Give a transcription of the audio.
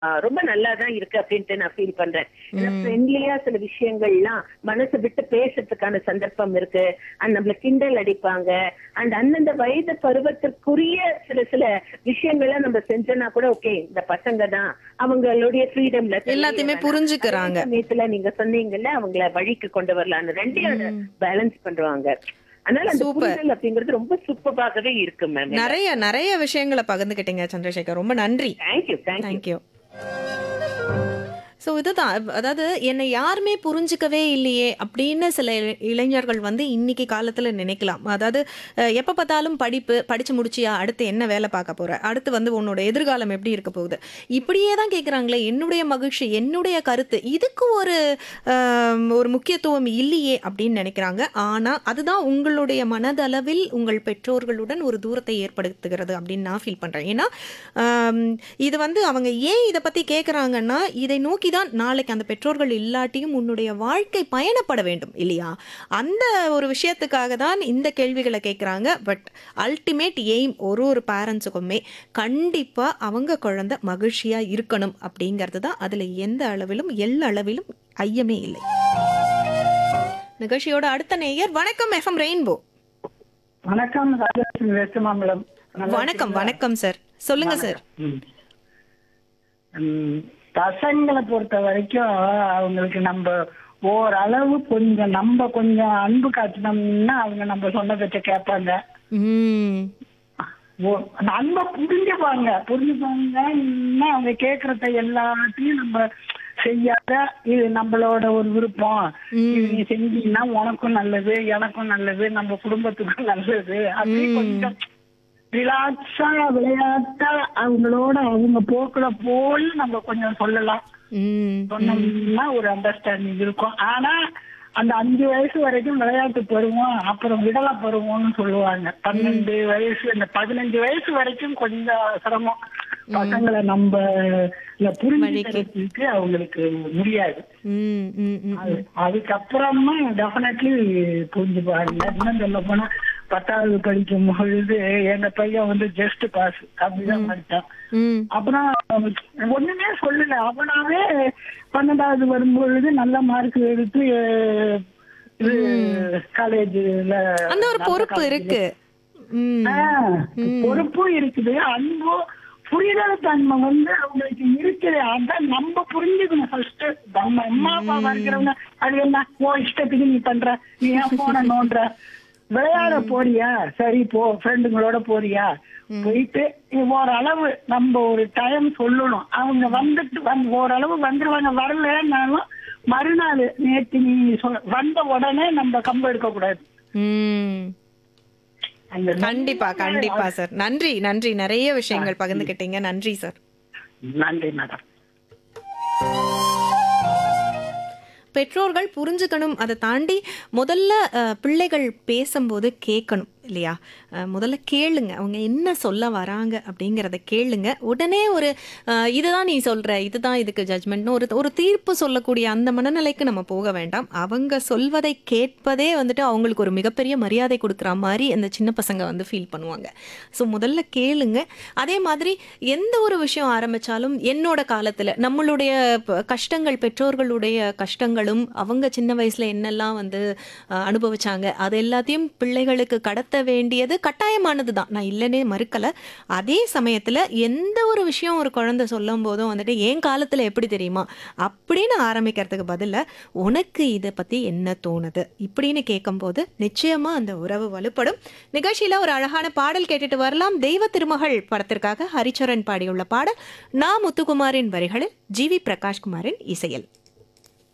ஆஹ் ரொம்ப நல்லா தான் இருக்கு அப்படின்ட்டு நான் ஃபீல் பண்றேன் ஃப்ரெண்ட்லியா சில விஷயங்கள்லாம் மனசு விட்டு பேசுறதுக்கான சந்தர்ப்பம் இருக்கு அண்ட் நம்மள கிண்டல் அடிப்பாங்க அண்ட் அந்தந்த வயது பருவத்திற்குரிய சில சில விஷயங்களை நம்ம செஞ்சோம்னா கூட ஓகே இந்த பசங்க தான் அவங்களுடைய ஃப்ரீடம்ல எல்லாத்தையுமே புரிஞ்சுக்கிறாங்க. சமயத்துல நீங்க சொன்னீங்கல்ல அவங்கள வழிக்கு கொண்டு வரலாம்னு ரெண்டையும் பேலன்ஸ் பண்றாங்க அதனால அந்த Super. புரிதல் அப்படிங்கிறது ரொம்ப சூப்பராகவே இருக்கு மேம் நிறைய நிறைய விஷயங்களை பகிர்ந்துக்கிட்டீங்க சந்திரசேகர் ரொம்ப நன்றி தேங்க்யூ தேங்க்யூ தேங்க்யூ ஸோ இதுதான் அதாவது என்னை யாருமே புரிஞ்சுக்கவே இல்லையே அப்படின்னு சில இளை- இளைஞர்கள் வந்து இன்னைக்கு காலத்தில் நினைக்கலாம் அதாவது அஹ், எப்போ பார்த்தாலும் படிப்பு படித்து முடிச்சியா அடுத்து என்ன வேலை பார்க்க போற அடுத்து வந்து உன்னோட எதிர்காலம் எப்படி இருக்க போகுது இப்படியே தான் கேட்குறாங்களே என்னுடைய மகிழ்ச்சி என்னுடைய கருத்து இதுக்கு ஒரு ஆம், ஒரு முக்கியத்துவம் இல்லையே அப்படின்னு நினைக்கிறாங்க ஆனால் அதுதான் உங்களுடைய மனதளவில் உங்கள் பெற்றோர்களுடன் ஒரு தூரத்தை ஏற்படுத்துகிறது அப்படின்னு நான் ஃபீல் பண்ணுறேன் ஏன்னா ஆம், இது வந்து அவங்க ஏன் இதை பற்றி கேட்குறாங்கன்னா இதை நோக்கி தான் நாளைக்கு அந்த பெற்றோர்கள் இல்லாட்டியும் உன்னுடைய வாழ்க்கை பயணப்பட வேண்டும் இல்லையா அந்த ஒரு விஷயத்துக்காக தான் இந்த கேள்விகளை கேட்குறாங்க பட் அல்டிமேட் எய்ம் ஒரு ஒரு பேரண்ட்ஸுக்குமே கண்டிப்பாக அவங்க குழந்தை மகிழ்ச்சியாக இருக்கணும் அப்படிங்கிறது தான் அதில் எந்த அளவிலும் எல்ல அளவிலும் ஐயமே இல்லை நிகழ்ச்சியோட அடுத்த நேயர் வணக்கம் எஃப்எம் ரெயின்போ வணக்கம் ராஜலட்சுமி வெஸ்ட் மாம்பலம் வணக்கம் வணக்கம் சார் சொல்லுங்க சார் பசங்களை பொறுத்த வரைக்கும் அவங்களுக்கு நம்ம ஓரளவு கொஞ்சம் நம்ம கொஞ்சம் அன்பு காட்டினோம்னா அவங்க நம்ம சொன்ன பேச்ச கேட்பாங்க ம் ஓ- அந்த அன்பை புரிஞ்சுப்பாங்க புரிஞ்சுப்பாங்கன்னா அவங்க கேக்குறத எல்லாத்தையும் நம்ம செய்யாத இது நம்மளோட ஒரு விருப்பம் இது நீ செஞ்சீங்கன்னா உனக்கும் நல்லது எனக்கும் நல்லது நம்ம குடும்பத்துக்கும் நல்லது அப்படி கொஞ்சம் ரிலாக்ஸா விளையாட்டா அவங்களோட அவங்க போக்குல போய் நம்ம கொஞ்சம் சொல்லலாம் ம் சொன்னோம்னா ஒரு அண்டர்ஸ்டாண்டிங் இருக்கும் ஆனா அந்த அஞ்சு வயசு வரைக்கும் விளையாட்டு பருவம் அப்புறம் விடல பருவம்னு சொல்லுவாங்க பன்னெண்டு வயசு இந்த பதினஞ்சு வயசு வரைக்கும் கொஞ்சம் சிரமம் பசங்களை நம்ம இல்ல புரிஞ்சுக்கிறதுக்கு அவங்களுக்கு முடியாது ம் ம் ம் அது- அதுக்கப்புறமா டெஃபினெட்லி புரிஞ்சுப்பாங்க இன்னும் சொல்ல போனா பத்தாவது படிக்கும் பொழுது எங்க பையன் வந்து ஜஸ்ட் பாஸ் அப்படிதான் படிச்சான் ம் அப்புறம் ஒண்ணுமே சொல்லல அவனாவே பன்னெண்டாவது வரும்பொழுது நல்ல மார்க் எடுத்து இது காலேஜ்ல அந்த ஒரு பொறுப்பு இருக்கு ம் பொறுப்பும் இருக்குது அன்பும் புரிதல் தன்மை வந்து அவங்களுக்கு இருக்குது அதான் நம்ம புரிஞ்சுக்கணும் ஃபர்ஸ்ட் நம்ம அம்மா அப்பாவா இருக்கிறவங்க அது என்ன ஓ இஷ்டத்துக்கு நீ பண்ற நீ ஏன் போன நோன்ற விளையாட போறியா சரி போ ஃப்ரெண்டுங்களோட போறியா போயிட்டு நீ ஓரளவு நம்ம ஒரு டைம் சொல்லணும் அவங்க வந்துட்டு வந்து ஓரளவு வந்துருவாங்க வரலன்னாலும் மறுநாள் நேற்று நீ சொல் வந்த உடனே நம்ம கம்பு எடுக்க கூடாது ம் அந்த கண்டிப்பா கண்டிப்பா சார் நன்றி நன்றி நிறைய விஷயங்கள் பகிர்ந்துக்கிட்டீங்க நன்றி சார் நன்றி மேடம் பெற்றோர்கள் புரிஞ்சுக்கணும் அதை தாண்டி முதல்ல அஹ், பிள்ளைகள் பேசும்போது கேட்கணும் இல்லையா அஹ், முதல்ல கேளுங்க அவங்க என்ன சொல்ல வராங்க அப்படிங்கிறத கேளுங்க உடனே ஒரு அஹ், இதுதான் நீ சொல்ற இதுதான் இதுக்கு ஜட்மெண்ட்னு ஒரு ஒரு தீர்ப்பு சொல்லக்கூடிய அந்த மனநிலைக்கு நம்ம போக வேண்டாம் அவங்க சொல்வதை கேட்பதே வந்துட்டு அவங்களுக்கு ஒரு மிகப்பெரிய மரியாதை கொடுக்குற மாதிரி அந்த சின்ன பசங்க வந்து ஃபீல் பண்ணுவாங்க ஸோ முதல்ல கேளுங்க அதே மாதிரி எந்த ஒரு விஷயம் ஆரம்பிச்சாலும் என்னோட காலத்தில் நம்மளுடைய ப- கஷ்டங்கள் பெற்றோர்களுடைய கஷ்டங்களும் அவங்க சின்ன வயசுல என்னெல்லாம் வந்து அஹ், அனுபவிச்சாங்க அது எல்லாத்தையும் பிள்ளைகளுக்கு கடத்த வேண்டியது கட்டாயமானது தான் நான் இல்லைன்னே மறுக்கல அதே சமயத்துல எந்த ஒரு விஷயம் ஒரு குழந்தை சொல்லும் போதும் வந்துட்டு என் காலத்துல எப்படி தெரியுமா அப்படின்னு ஆரம்பிக்கிறதுக்கு பதிலா உனக்கு இதை பத்தி என்ன தோணுது இப்படின்னு கேட்கும்போது நிச்சயமா அந்த உறவு வலுப்படும் நிகழ்ச்சியில ஒரு அழகான பாடல் கேட்டுட்டு வரலாம் தெய்வ திருமகள் படத்திற்காக ஹரிச்சரன் பாடியுள்ள பாடல் நா முத்துக்குமாரின் வரிகளில் ஜி வி பிரகாஷ்குமாரின் இசையில்